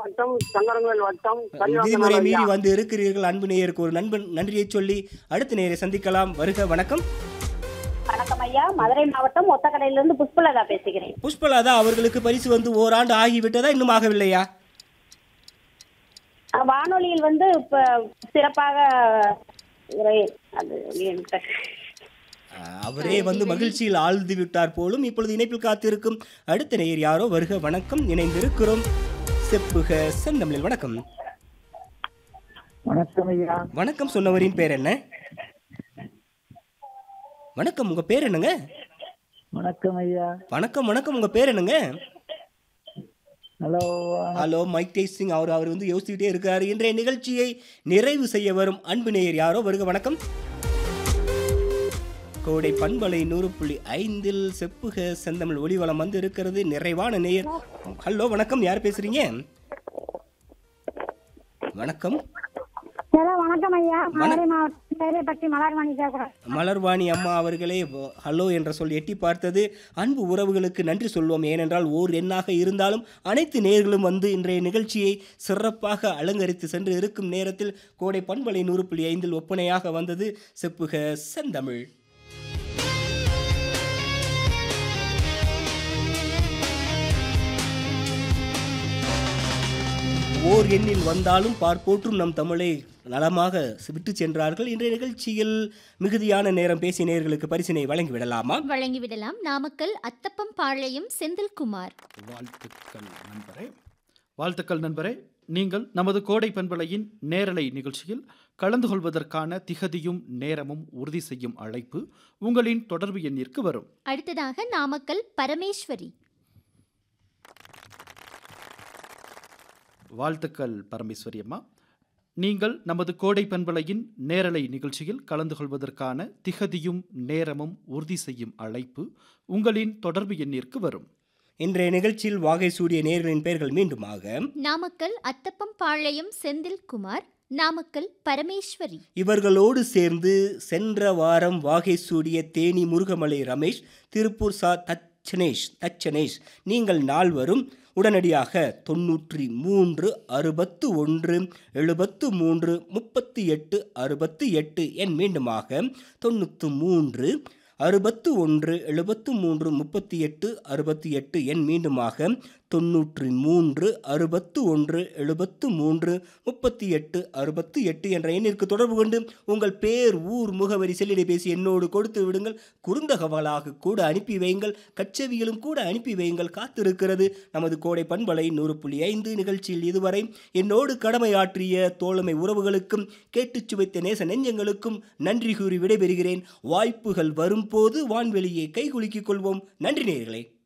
மாவட்டம் சங்கரங்கோயில் வட்டம் விதிமுறை மீறி கலிவாசனம் வந்து இருக்கிறீர்கள் அன்பு நேயருக்கு ஒரு நண்பன் நன்றியை சொல்லி அடுத்த நேயரை சந்திக்கலாம் வருக வணக்கம் வணக்கம் ஐயா மதுரை மாவட்டம் ஒத்தக்கடையிலிருந்து புஷ்பலதா பேசுகிறேன் புஷ்பலாதா அவர்களுக்கு பரிசு வந்து ஓராண்டு ஆகிவிட்டதா இன்னும் ஆகவில்லையா அஹ் வானொலியில் வந்து இப்ப சிறப்பாக உரை- அது என்கிட்ட அஹ், அவரே வந்து மகிழ்ச்சியில் ஆழ்ந்து விட்டார் போலும் இப்பொழுது இணைப்பில் காத்திருக்கும் அடுத்த நேயர் யாரோ வருக வணக்கம் இணைந்திருக்கிறோம் செப்புக செந்தமிழில் வணக்கம் வணக்கம் ஐயா வணக்கம் சொன்னவரின் பேர் என்ன வணக்கம் உங்க பேர் என்னங்க வணக்கம் ஐயா வணக்கம் வணக்கம் உங்க பேர் என்னங்க ஹலோ ஹலோ மைக் டேசிங் அவர் அவர் வந்து யோசிச்சுக்கிட்டே இருக்காரு இன்றைய நிகழ்ச்சியை நிறைவு செய்ய வரும் அன்பு நேயர் யாரோ வருக வணக்கம் கோடை பண்பலை நூறு புள்ளி ஐந்தில் செப்புக செந்தமிழ் ஒளிவளம் வந்து இருக்கிறது நிறைவான நேயர் ஹலோ வணக்கம் யார் பேசுறீங்க வணக்கம் ஹலோ வணக்கம் ஐயா மதுரை மாவட்டம் பேரைப்பட்டி மலர்மணி பேசுகிறேன் மலர்வாணி அம்மா அவர்களே வ- ஹலோ என்ற சொல் எட்டி பார்த்தது அன்பு உறவுகளுக்கு நன்றி சொல்வோம் ஏனென்றால் ஓர் எண்ணாக இருந்தாலும் அனைத்து நேர்களும் வந்து இன்றைய நிகழ்ச்சியை சிறப்பாக அலங்கரித்து சென்று இருக்கும் நேரத்தில் கோடை பண்பலை நூறு புள்ளி ஐந்தில் ஒப்பனையாக வந்தது செப்புக செந்தமிழ் ஓர் எண்ணில் வந்தாலும் பார்ப்போற்றும் நம் தமிழை நலமாக விட்டு சென்றார்கள் இன்றைய நிகழ்ச்சியில் மிகுதியான நேரம் பேசிய நேயர்களுக்கு பரிசினை வழங்கி விடலாமா வழங்கிவிடலாம் நாமக்கல் அத்தப்பம் பாளையம் செந்தில்குமார் வாழ்த்துக்கள் நண்பரே வாழ்த்துக்கள் நண்பரே நீங்கள் நமது கோடை பண்பலையின் நேரலை நிகழ்ச்சியில் கலந்து கொள்வதற்கான திகதியும் நேரமும் உறுதி செய்யும் அழைப்பு உங்களின் தொடர்பு எண்ணிற்கு வரும் அடுத்ததாக நாமக்கல் பரமேஸ்வரி வாழ்த்துக்கள் பரமேஸ்வரி அம்மா நீங்கள் நமது கோடை பண்பலையின் நேரலை நிகழ்ச்சியில் கலந்து கொள்வதற்கான திகதியும் நேரமும் உறுதி செய்யும் அழைப்பு உங்களின் தொடர்பு எண்ணிற்கு வரும் இன்றைய நிகழ்ச்சியில் வாகை சூடிய நேயர்களின் பெயர்கள் மீண்டுமாக நாமக்கல் அத்தப்பம் பாளையம் செந்தில்குமார் நாமக்கல் பரமேஸ்வரி இவர்களோடு சேர்ந்து சென்ற வாரம் வாகை சூடிய தேனி முருகமலை ரமேஷ் திருப்பூர் சா தச்சனேஷ் தச்சனேஷ் நீங்கள் நால்வரும் உடனடியாக தொன்னூற்றி மூன்று அறுபத்து ஒன்று எழுபத்து மூன்று முப்பத்தி எட்டு அறுபத்து எட்டு என் மீண்டுமாக தொண்ணூற்று மூன்று அறுபத்து ஒன்று எழுபத்து மூன்று முப்பத்தி எட்டு அறுபத்தி எட்டு என் மீண்டுமாக தொன்னூற்றி மூன்று அறுபத்து ஒன்று எழுபத்து மூன்று முப்பத்தி எட்டு அறுபத்து எட்டு என்ற எண்ணிற்கு தொடர்பு கொண்டு உங்கள் பேர் ஊர் முகவரி செல்லிடை பேசி என்னோடு கொடுத்து விடுங்கள் குறுந்தகவலாக கூட அனுப்பி வையுங்கள் கச்சவிகளும் கூட அனுப்பி வையுங்கள் காத்திருக்கிறது நமது கோடை பண்பலை நூறு புள்ளி ஐந்து நிகழ்ச்சியில் இதுவரை என்னோடு கடமையாற்றிய தோழமை உறவுகளுக்கும் கேட்டுச் சுவைத்த நேச நெஞ்சங்களுக்கும் நன்றி கூறி விடைபெறுகிறேன் வாய்ப்புகள் வரும்போது வான்வெளியை கைகுலுக்கிக் கொள்வோம் நன்றி நேயர்களே